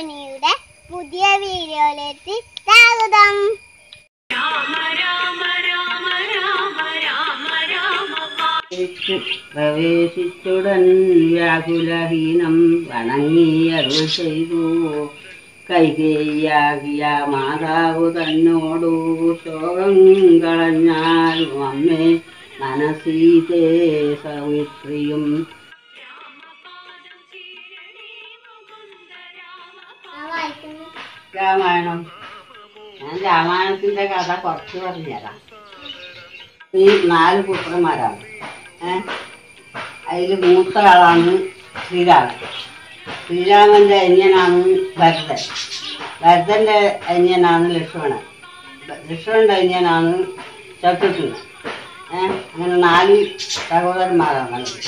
സുനിയുടെ പുതിയ വീഡിയോയിലേക്ക് സ്വാഗതം പ്രവേശിച്ചുടൻ വ്യാകുലഹീനം വണങ്ങിയരുൾ ചെയ്തു കൈകേയാകിയ മാതാവ് തന്നോടു ശോകം കളഞ്ഞാലും അമ്മേ മനസീതേ സവിത്രിയും രാമായണം ഞാൻ രാമായണത്തിന്റെ കഥ കുറച്ച് പറഞ്ഞുതരാം ഈ നാല് പുത്രന്മാരാണ് ഏഹ് അതിൽ മൂത്ത ആളാണ് ശ്രീരാമൻ ശ്രീരാമന്റെ അന്യനാണ് ഭരതൻ ഭരതന്റെ അന്യനാണ് ലക്ഷ്മണൻ ലക്ഷ്മണന്റെ അന്യനാണ് ശത്രുഘ്നൻ ഏഹ് അങ്ങനെ നാല് സഹോദരന്മാരാണ് ഉള്ളത്.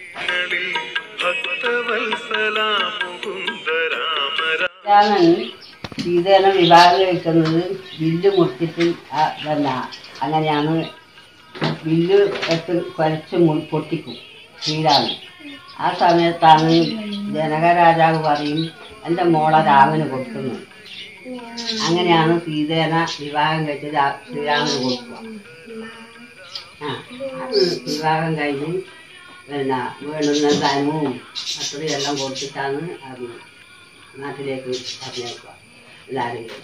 രാമൻ സീതേനെ വിവാഹം കഴിക്കുന്നത് വില്ല് മുറിച്ചിട്ട് ആ- പിന്നെ അങ്ങനെയാണ് വില്ല് എടുത്ത് കുരച്ച് മു- പൊട്ടിക്കും ശ്രീരാമൻ ആ സമയത്താണ് ജനക രാജാവ് പറയും എൻ്റെ മോളെ രാമന് കൊടുക്കുന്നു അങ്ങനെയാണ് സീതേന വിവാഹം കഴിച്ച് രാ- ശ്രീരാമന് കൊടുക്കുക ആ അത് വിവാഹം കഴിഞ്ഞ് പിന്നെ വേണ്ടുന്ന ധനവും അത്രയും എല്ലാം കൊടുത്തിട്ടാണ് അത് നാട്ടിലേക്ക് പറഞ്ഞേക്കുക എല്ലാവരും കൂടെ.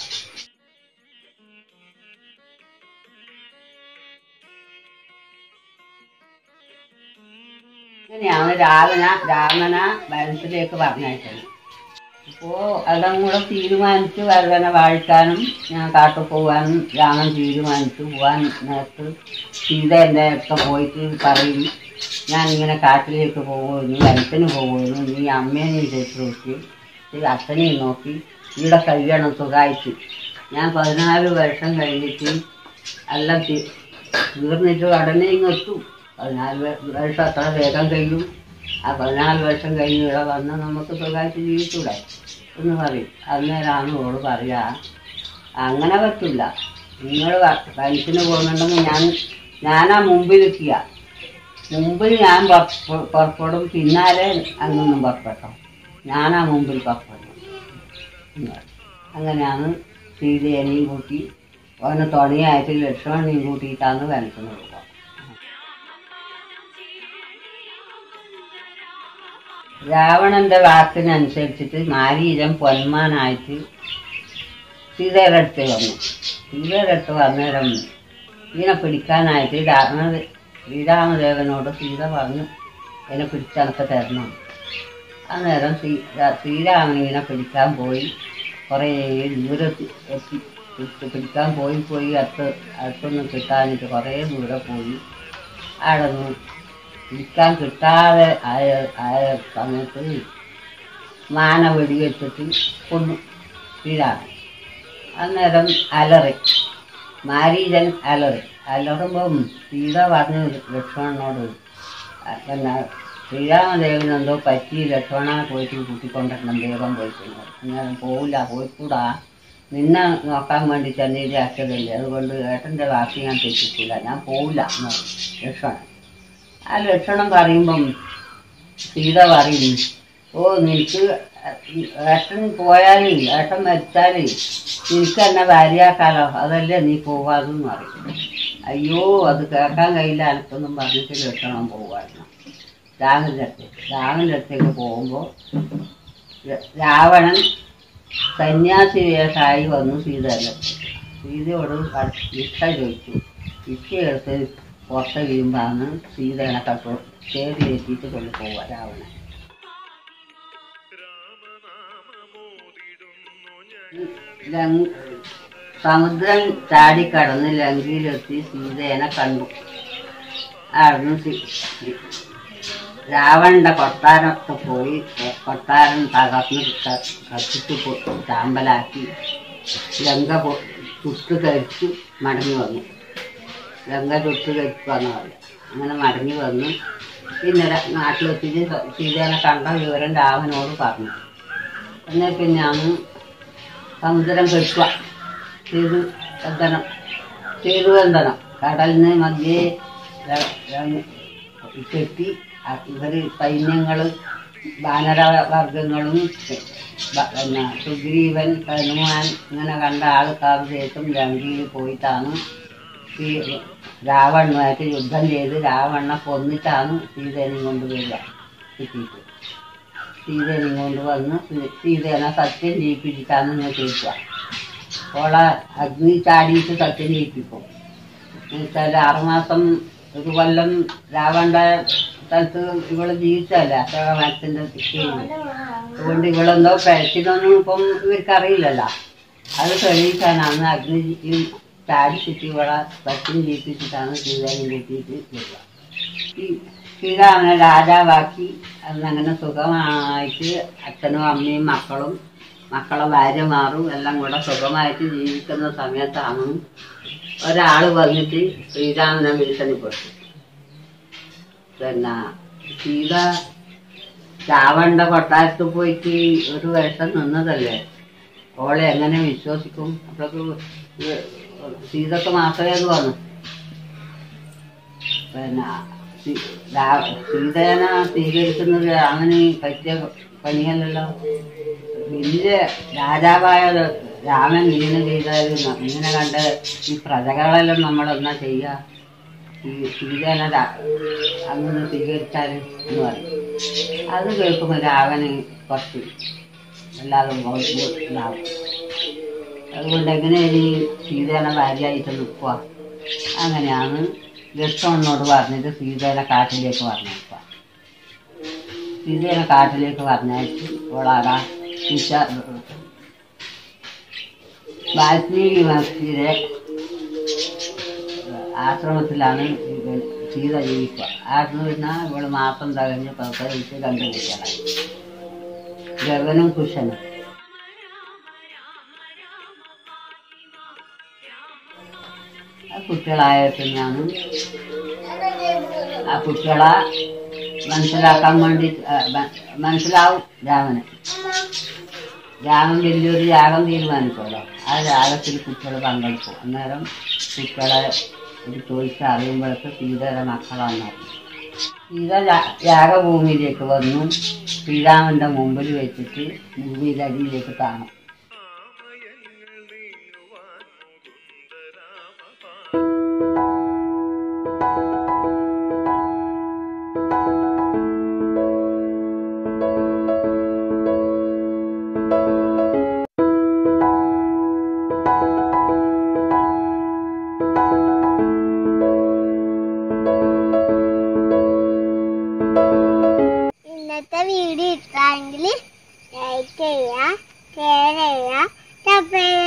അങ്ങനെയാണ് രാവണ രാമന ഭരണത്തിലേക്ക് പറഞ്ഞയച്ചത് അപ്പോ എല്ലാം കൂടെ തീരുമാനിച്ച് വരവനെ വാഴിക്കാനും ഞാൻ കാട്ടിൽ പോകാനും രാമൻ തീരുമാനിച്ചു പോകാൻ നേരത്ത് സീത എൻ്റെ അടുത്ത് പോയിട്ട് പറയും ഞാൻ ഇങ്ങനെ കാട്ടിലേക്ക് പോകുന്നു വനത്തിന് പോകുന്നു നീ അമ്മേനെ വിളിച്ച് നോക്കി ഈ അച്ഛനെയും നോക്കി ഇവിടെ കഴിയണം സുഖമായിട്ട് ഞാൻ പതിനാല് വർഷം കഴിഞ്ഞിട്ട് എല്ലാം തി- തീർന്നിട്ട് ഉടനെ ഇങ്ങെത്തും പതിനാല് വ- വർഷം അത്ര വേഗം കഴിയും ആ പതിനാല് വർഷം കഴിഞ്ഞ് ഇവിടെ വന്ന് നമുക്ക് സുഖമായിട്ട് ജീവിച്ചൂടെ എന്ന് പറയും അന്നേരമാണ് ഓട് പറയാ അങ്ങനെ പറ്റില്ല നിങ്ങൾ വയസ്സിന് പോകുന്നുണ്ടെങ്കിൽ ഞാൻ ഞാനാ മുമ്പിലെത്തിയ മുമ്പിൽ ഞാൻ പുറ- പുറപ്പെടും പിന്നാലെ അങ്ങൊന്നും പുറപ്പെട്ടോ ഞാനാ മുമ്പിൽ പുറപ്പെടും എന്ന് പറയും. അങ്ങനെയാണ് സീതേനെയും കൂട്ടി അവന് തുണയായിട്ട് ലക്ഷ്മണനെയും കൂട്ടിയിട്ടാണ് വനത്തിന് പോകുക രാവണന്റെ വാക്കിനനുസരിച്ചിട്ട് മാരീരം പൊന്മാനായിട്ട് സീതയുടെ അടുത്ത് വന്നു സീതയുടെ അടുത്ത് വന്നേരം ഇതിനെ പിടിക്കാനായിട്ട് രാമ ശ്രീരാമദേവനോട് സീത പറഞ്ഞു എന്നെ പിടിച്ചണക്ക് തരണം അന്നേരം ശ്രീ ശ്രീരാമൻ ഇങ്ങനെ പിടിക്കാൻ പോയി കുറേ ദൂരത്ത് എത്തി പിടിച്ച് പിടിക്കാൻ പോയി പോയി അടുത്ത് അടുത്തൊന്നും കിട്ടാനിട്ട് കുറേ ദൂരെ പോയി അവിടെ നിന്ന് പിടിക്കാൻ കിട്ടാതെ ആയ ആയ സമയത്ത് മാന വെടിവെച്ചിട്ട് കൊന്നു ശ്രീരാമൻ അന്നേരം അലറി മാരീജൻ അലറി അലറുമ്പം സീത പറഞ്ഞു ലക്ഷ്മണനോട് അ- പിന്നെ ശ്രീരാമദേവന് എന്തോ പറ്റി ലക്ഷ്മണ പോയിട്ട് കൂട്ടിക്കൊണ്ടിരണം വേഗം പോയിട്ട് അന്നേരം പോവില്ല പോയിക്കൂടാ നിന്നെ നോക്കാൻ വേണ്ടി ചെന്നൈയിൽ അച്ഛതല്ലേ അതുകൊണ്ട് ഏട്ടൻ്റെ വാക്ക് ഞാൻ തെറ്റിക്കില്ല ഞാൻ പോവില്ല എന്ന് പറഞ്ഞു ലക്ഷ്മണൻ ആ ലക്ഷണം പറയുമ്പം സീത പറയും ഓ നിനക്ക് ഏട്ടൻ പോയാൽ ഏട്ടൻ മരിച്ചാൽ നിനക്ക് എന്നെ ഭാര്യയാക്കാലോ അതല്ലേ നീ പോവാതെന്ന് പറയും അയ്യോ അത് കേൾക്കാൻ കഴിയില്ല എനിക്കൊന്നും പറഞ്ഞിട്ട് ലക്ഷണം പോവായിരുന്നു രാമൻ്റെ അടുത്തേക്ക് രാമൻ്റെ അടുത്തേക്ക് പോകുമ്പോൾ രാവണൻ സന്യാസി വേഷമായി വന്നു സീതയുടെ അടുത്തേക്ക്. സീതയോട് ഇഷ്ട ചോദിച്ചു ഇഷ്ട എടുത്ത് പുറത്ത് വീഴുമ്പോഴാണ് സീതേനെ കട്ടു ചേരി എത്തിയിട്ട് കൊണ്ട് പോവുക രാവണൻ ലങ്- സമുദ്രം ചാടിക്കടന്ന് ലങ്കയിലെത്തി സീതേനെ കണ്ടു അവിടുന്ന് സീ- രാവണന്റെ കൊട്ടാരത്ത് പോയി കൊട്ടാരം തകർന്ന് ക- കത്തിച്ച് പൊ- ചാമ്പലാക്കി ലങ്ക പൊ- ചുട്ട് കഴിച്ചു മടങ്ങി വന്നു ലങ്ക ചുട്ട് കഴിച്ചു വന്ന പറയാം അങ്ങനെ മടങ്ങി വന്നു പിന്നെ ര- നാട്ടിലെത്തിച്ച് സ- സീതേനെ കണ്ട വിവരം രാമനോട് പറഞ്ഞു എന്നാൽ പിന്നെ അന്ന് സമുദ്രം കെട്ടുക ചെയ്തു ബന്ധനം ചെയ്തു ബന്ധനം കടലിന് മധ്യേ ര- ര- കെട്ടി അ- ഇവര് സൈന്യങ്ങൾ വാനരവർഗങ്ങളും ബ- പിന്നെ സുഗ്രീവൻ ഹനുമാൻ ഇങ്ങനെ കണ്ട ആൾക്കാർ ശേഷം ലങ്കയിൽ പോയിട്ടാണ് ഈ രാവണുമായിട്ട് യുദ്ധം ചെയ്ത് രാവണനെ കൊന്നിട്ടാണ് സീതേനെയും കൊണ്ടുവരിക കിട്ടിയിട്ട് സീതേനെയും കൊണ്ടുവന്ന് സീ- സീതേനെ സത്യം ചെയ്യിപ്പിച്ചിട്ടാണ് ഇങ്ങനെ തീർക്കുക ഓളെ അഗ്നി ചാടിയിട്ട് സത്യം ചെയ്യിപ്പിക്കും എന്നുവെച്ചാൽ ആറുമാസം ഒരു കൊല്ലം രാവണന്റെ സ്ഥലത്ത് ഇവള് ജീവിച്ചല്ല അശോകമരത്തിന്റെ കീഴിൽ അതുകൊണ്ട് ഇവളെന്തോ പഴച്ചിനൊന്നും ഇപ്പം ഇവർക്ക് അറിയില്ലല്ലോ അത് തെളിയിക്കാനാണ് അഗ്നി ഈ ചാടിച്ചിട്ട് ഇവളെ സത്യം ചെയ്യിപ്പിച്ചിട്ടാണ് സീതയും കൂട്ടിയിട്ട് വരിക ഈ സീത അങ്ങനെ രാജാവാക്കി അന്നങ്ങനെ സുഖമായിട്ട് അച്ഛനും അമ്മയും മക്കളും മക്കളെ ഭാര്യമാരും എല്ലാം കൂടെ സുഖമായിട്ട് ജീവിക്കുന്ന സമയത്താണ് ഒരാള് വന്നിട്ട് ശ്രീരാമനെ ഭീഷണിപ്പെട്ടു പിന്നെ സീത രാവണന്റെ കൊട്ടാരത്തിൽ പോയിട്ട് ഒരു വർഷം നിന്നതല്ലേ ഓളെ എങ്ങനെ വിശ്വസിക്കും അപ്പോഴൊക്കെ സീതക്ക് മാത്രമേ അത് വന്നു പിന്നെ സീ- രാ- സീതേനെ സ്വീകരിക്കുന്നത് രാമന് പറ്റിയ പണിയല്ലല്ലോ വലിയ രാജാവായ രാമൻ ഇങ്ങനെ ചെയ്താലും ന- ഇങ്ങനെ കണ്ട് ഈ പ്രജകളെല്ലാം നമ്മളെന്നാ ചെയ്യുക ഈ സീതേനെ രാ- അങ്ങനെ സ്വീകരിച്ചാൽ എന്ന് പറയും അത് കേൾക്കുമ്പോൾ രാവന് കുറച്ച് അല്ലാതെ ഇതാവും അതുകൊണ്ട് എങ്ങനെയാണ് ഈ സീതേനെ ഭാര്യയായിട്ട് നിൽക്കുക അങ്ങനെയാണ് ലക്ഷ്മണനോട് പറഞ്ഞിട്ട് സീതേനെ കാട്ടിലേക്ക് പറഞ്ഞേക്കുക സീതേനെ കാട്ടിലേക്ക് പറഞ്ഞയച്ച് ഓളാടാ ശിശ വാൽമീകി മഹർഷിയുടെ ആശ്രമത്തിലാണ് ഇത് സീത ജീവിക്കുക ആയിരുന്നു പറഞ്ഞാൽ ഇവള് മാസം തകഞ്ഞ് പ്രസവിച്ച് രണ്ട് കുട്ടികളായി ഗഗനും കുശനും ആ കുട്ടികളായ പിന്നെയാണ് ആ കുട്ടികളെ മനസ്സിലാക്കാൻ വേണ്ടി ആ, മ- മനസ്സിലാവും രാമന് രാമൻ വലിയൊരു യാഗം തീരുമാനിക്കുമല്ലോ ആ യാഗത്തിൽ കുട്ടികൾ പങ്കെടുക്കും അന്നേരം കുട്ടികളെ ഒരു ചോദിച്ച് അറിയുമ്പോഴൊക്കെ സീതയുടെ മക്കളാണ് അറിയും. സീത യാ- യാഗഭൂമിയിലേക്ക് വന്നു ശ്രീരാമന്റെ മുമ്പിൽ വെച്ചിട്ട് ഭൂമിയുടെ അടിയിലേക്ക് കാണും ഇന്നത്തെ വീഡിയോ ഇഷ്ടമെങ്കിൽ ലൈക്ക് ചെയ്യുക ഷെയർ ചെയ്യുക സബ്സ്ക്രൈബ്